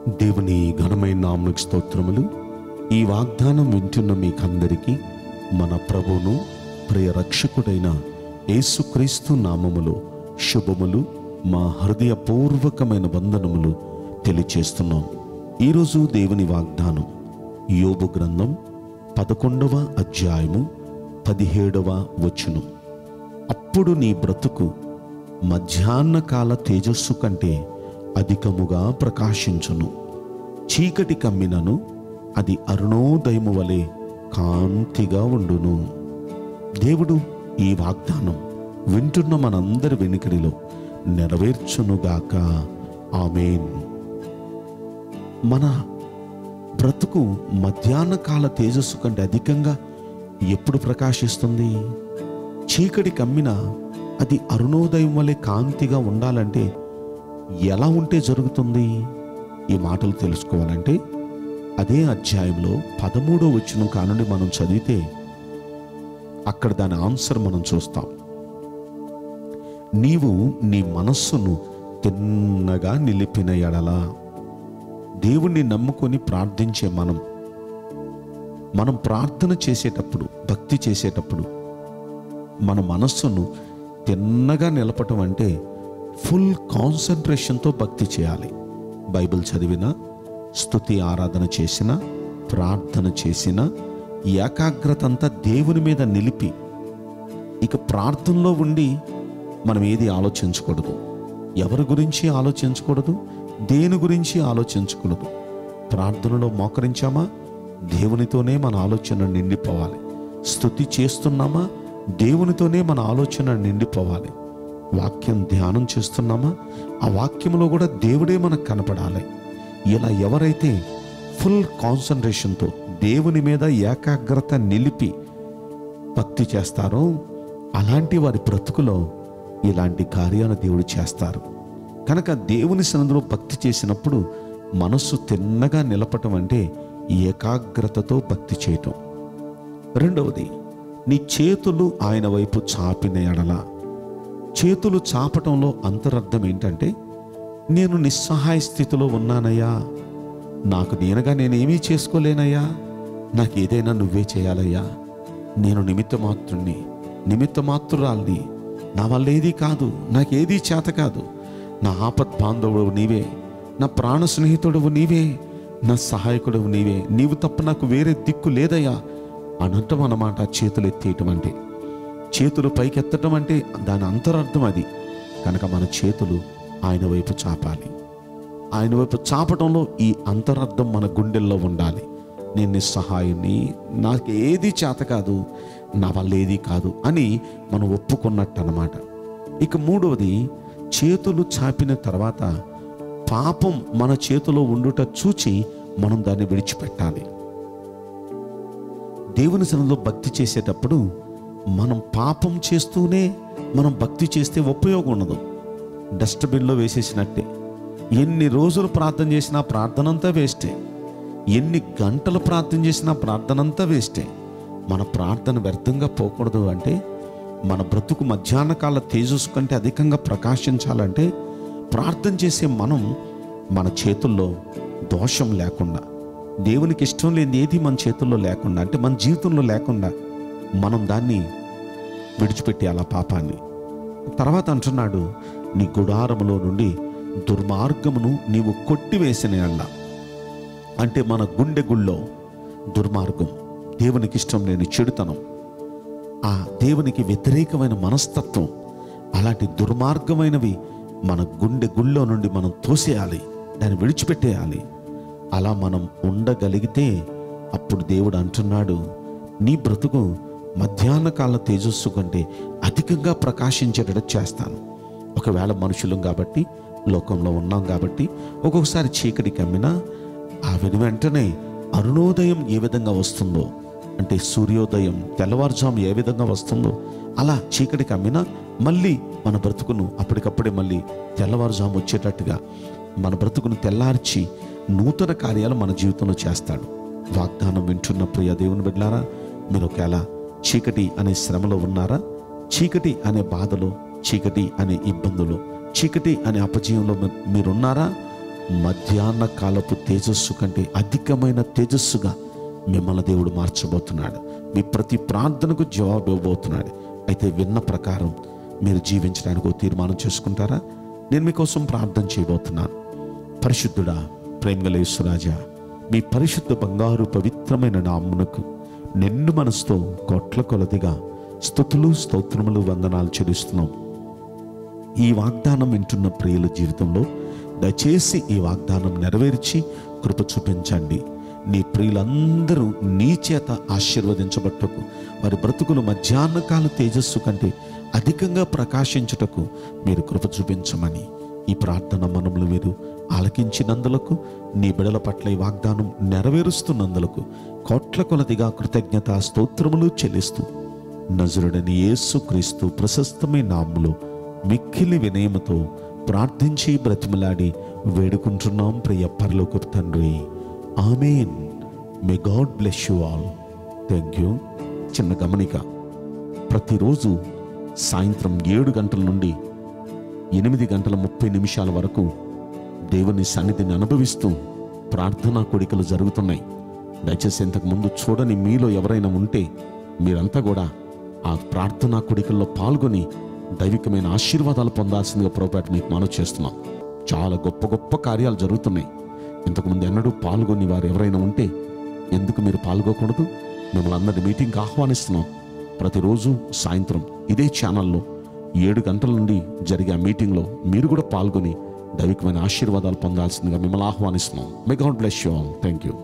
దేవుని ఘనమైన నామకు స్తోత్రములు ఈ వాగ్దానం వింటున్న మీకందరికీ మన ప్రభువును ప్రియ రక్షకుడైన యేసుక్రీస్తు నామములో శుభములు మా హృదయపూర్వకమైన వందనములు తెలియచేస్తున్నాం ఈరోజు దేవుని వాగ్దానం యోబు గ్రంథం పదకొండవ అధ్యాయము పదిహేడవ వచనం అప్పుడు నీ బ్రతుకు మధ్యాహ్న కాల తేజస్సు కంటే అధికముగా ప్రకాశించును చీకటి కమ్మినను అది అరుణోదయము వలె కాంతిగా ఉండును దేవుడు ఈ వాగ్దానం వింటున్న మనందరి వెనుకడిలో నెరవేర్చునుగాక ఆమెన్ మన బ్రతుకు మధ్యాహ్న కాల తేజస్సు కంటే అధికంగా ఎప్పుడు ప్రకాశిస్తుంది చీకటి కమ్మిన అది అరుణోదయం వలె కాంతిగా ఉండాలంటే ఎలా ఉంటే జరుగుతుంది ఈ మాటలు తెలుసుకోవాలంటే అదే అధ్యాయంలో పదమూడో వచ్చిన కానుండి మనం చదివితే అక్కడ దాని ఆన్సర్ మనం చూస్తాం నీవు నీ మనస్సును తిన్నగా నిలిపిన ఎడల దేవుణ్ణి నమ్ముకొని ప్రార్థించే మనం మనం ప్రార్థన చేసేటప్పుడు భక్తి చేసేటప్పుడు మన మనస్సును తిన్నగా నిలపటం అంటే ఫుల్ కాన్సన్ట్రేషన్తో భక్తి చేయాలి బైబిల్ చదివిన స్తుతి ఆరాధన చేసిన ప్రార్థన చేసిన ఏకాగ్రత అంతా దేవుని మీద నిలిపి ఇక ప్రార్థనలో ఉండి మనం ఏది ఆలోచించకూడదు ఎవరి గురించి ఆలోచించకూడదు దేని గురించి ఆలోచించకూడదు ప్రార్థనలో మోకరించామా దేవునితోనే మన ఆలోచన నిండిపోవాలి స్తుతి చేస్తున్నామా దేవునితోనే మన ఆలోచన నిండిపోవాలి వాక్యం ధ్యానం చేస్తున్నామా ఆ వాక్యంలో కూడా దేవుడే మనకు కనపడాలి ఇలా ఎవరైతే ఫుల్ కాన్సన్ట్రేషన్తో దేవుని మీద ఏకాగ్రత నిలిపి భక్తి చేస్తారో అలాంటి వారి బ్రతుకులో ఇలాంటి కార్యాలు దేవుడు చేస్తారు కనుక దేవుని సన్నిధిలో భక్తి చేసినప్పుడు మనస్సు తిన్నగా నిలపటం అంటే ఏకాగ్రతతో భక్తి చేయటం రెండవది నీ చేతులు ఆయన వైపు చాపిన ఎడల చేతులు చాపటంలో అంతరర్థం ఏంటంటే నేను నిస్సహాయ స్థితిలో ఉన్నానయ్యా నాకు నేనుగా నేనేమీ చేసుకోలేనయ్యా నాకు ఏదైనా నువ్వే చేయాలయ్యా నేను నిమిత్త మాత్రుణ్ణి నిమిత్త మాత్రురాల్ని నా వల్ల ఏదీ కాదు నాకేదీ చేత కాదు నా ఆపత్ బాంధవుడు నీవే నా ప్రాణ స్నేహితుడవు నీవే నా సహాయకుడవు నీవే నీవు తప్ప నాకు వేరే దిక్కు లేదయ్యా అనటం అన్నమాట చేతులు ఎత్తేయటం అంటే చేతులు పైకెత్తడం అంటే దాని అంతరార్థం అది కనుక మన చేతులు ఆయన వైపు చాపాలి ఆయన వైపు చాపటంలో ఈ అంతరార్థం మన గుండెల్లో ఉండాలి నేను నిస్సహాయుని నాకు ఏది చేత కాదు నా వల్ల ఏది కాదు అని మనం ఒప్పుకున్నట్టు అనమాట ఇక మూడవది చేతులు చాపిన తర్వాత పాపం మన చేతిలో ఉండుట చూచి మనం దాన్ని విడిచిపెట్టాలి దేవుని సన్నిధిలో భక్తి చేసేటప్పుడు మనం పాపం చేస్తూనే మనం భక్తి చేస్తే ఉపయోగం ఉండదు డస్ట్బిన్లో వేసేసినట్టే ఎన్ని రోజులు ప్రార్థన చేసినా ప్రార్థన అంతా వేస్టే ఎన్ని గంటలు ప్రార్థన చేసినా ప్రార్థన అంతా వేస్టే మన ప్రార్థన వ్యర్థంగా పోకూడదు అంటే మన బ్రతుకు మధ్యాహ్న కాల తేజస్సు కంటే అధికంగా ప్రకాశించాలంటే ప్రార్థన చేసే మనం మన చేతుల్లో దోషం లేకుండా దేవునికి ఇష్టం లేని ఏది మన చేతుల్లో లేకుండా అంటే మన జీవితంలో లేకుండా మనం దాన్ని విడిచిపెట్టి అలా పాపాన్ని తర్వాత అంటున్నాడు నీ గుడారములో నుండి దుర్మార్గమును నీవు కొట్టివేసిన ఎడల అంటే మన గుండె గుళ్ళో దుర్మార్గం దేవునికి ఇష్టం లేని చెడుతనం ఆ దేవునికి వ్యతిరేకమైన మనస్తత్వం అలాంటి దుర్మార్గమైనవి మన గుండె గుళ్ళో నుండి మనం తోసేయాలి దాన్ని విడిచిపెట్టేయాలి అలా మనం ఉండగలిగితే అప్పుడు దేవుడు అంటున్నాడు నీ బ్రతుకు మధ్యాహ్న కాల తేజస్సు కంటే అధికంగా ప్రకాశించేటట్టు చేస్తాను ఒకవేళ మనుషులం కాబట్టి లోకంలో ఉన్నాం కాబట్టి ఒక్కొక్కసారి చీకటి కమ్మినా ఆ విని వెంటనే అరుణోదయం ఏ విధంగా వస్తుందో అంటే సూర్యోదయం తెల్లవారుజాము ఏ విధంగా వస్తుందో అలా చీకటి కమ్మినా మళ్ళీ మన బ్రతుకును అప్పటికప్పుడే మళ్ళీ తెల్లవారుజాము వచ్చేటట్టుగా మన బ్రతుకును తెల్లార్చి నూతన కార్యాలు మన జీవితంలో చేస్తాడు వాగ్దానం వింటున్న ప్రియ దేవుని బిడ్డారా మీరు ఒకవేళ చీకటి అనే శ్రమలో ఉన్నారా చీకటి అనే బాధలో చీకటి అనే ఇబ్బందులు చీకటి అనే అపజయంలో మీ- మీరున్నారా మధ్యాహ్న కాలపు తేజస్సు కంటే అధికమైన తేజస్సుగా మిమ్మల్ని దేవుడు మార్చబోతున్నాడు మీ ప్రతి ప్రార్థనకు జవాబు ఇవ్వబోతున్నాడు అయితే విన్న ప్రకారం మీరు జీవించడానికి ఒక తీర్మానం చేసుకుంటారా నేను మీకోసం ప్రార్థన చేయబోతున్నాను పరిశుద్ధుడా ప్రేమగలేశ్వరాజా మీ పరిశుద్ధ బంగారు పవిత్రమైన నామ్మునకు నిన్ను మనసుతో కోట్ల కొలదిగా స్థుతులు స్తోత్రములు వందనాలు చెల్లిస్తున్నాం ఈ వాగ్దానం వింటున్న ప్రియుల జీవితంలో దయచేసి ఈ వాగ్దానం నెరవేర్చి కృప చూపించండి నీ ప్రియులందరూ నీ చేత ఆశీర్వదించబట్టకు వారి బ్రతుకులు మధ్యాహ్న కాల తేజస్సు కంటే అధికంగా ప్రకాశించుటకు మీరు కృప చూపించమని ఈ ప్రార్థన మనములు మీరు ఆలకించినందులకు నీ బిడల పట్ల ఈ వాగ్దానం నెరవేరుస్తున్నందులకు కోట్ల కొలదిగా కృతజ్ఞత స్తోత్రములు చెల్లిస్తూ నజరుడని యేసు క్రీస్తు ప్రశస్తమైన నాములో మిక్కిలి వినయముతో ప్రార్థించి బ్రతిమలాడి వేడుకుంటున్నాం ప్రియ పరలోక తండ్రి amen may God bless you all thank you చిన్న గమనిక ప్రతిరోజు సాయంత్రం ఏడు గంటల నుండి ఎనిమిది గంటల ముప్పై నిమిషాల వరకు దేవుని సన్నిధిని అనుభవిస్తూ ప్రార్థనా కోడికలు జరుగుతున్నాయి దయచేసి ఇంతకు ముందు చూడని మీలో ఎవరైనా ఉంటే మీరంతా కూడా ఆ ప్రార్థనా కోడికల్లో పాల్గొని దైవికమైన ఆశీర్వాదాలు పొందాల్సిందిగా పొరపాటు మీకు మనవి చేస్తున్నాం చాలా గొప్ప గొప్ప కార్యాలు జరుగుతున్నాయి ఇంతకుముందు ఎన్నడూ పాల్గొని వారు ఎవరైనా ఉంటే ఎందుకు మీరు పాల్గొకూడదు మిమ్మల్ని అందరి మీటింగ్కి ఆహ్వానిస్తున్నాం ప్రతిరోజు సాయంత్రం ఇదే ఛానల్లో ఏడు గంటల నుండి జరిగే ఆ మీటింగ్లో మీరు కూడా పాల్గొని దైవికమైన ఆశీర్వాదాలు పొందాల్సిందిగా మిమ్మల్ని ఆహ్వానిస్తున్నాం may God bless you all thank you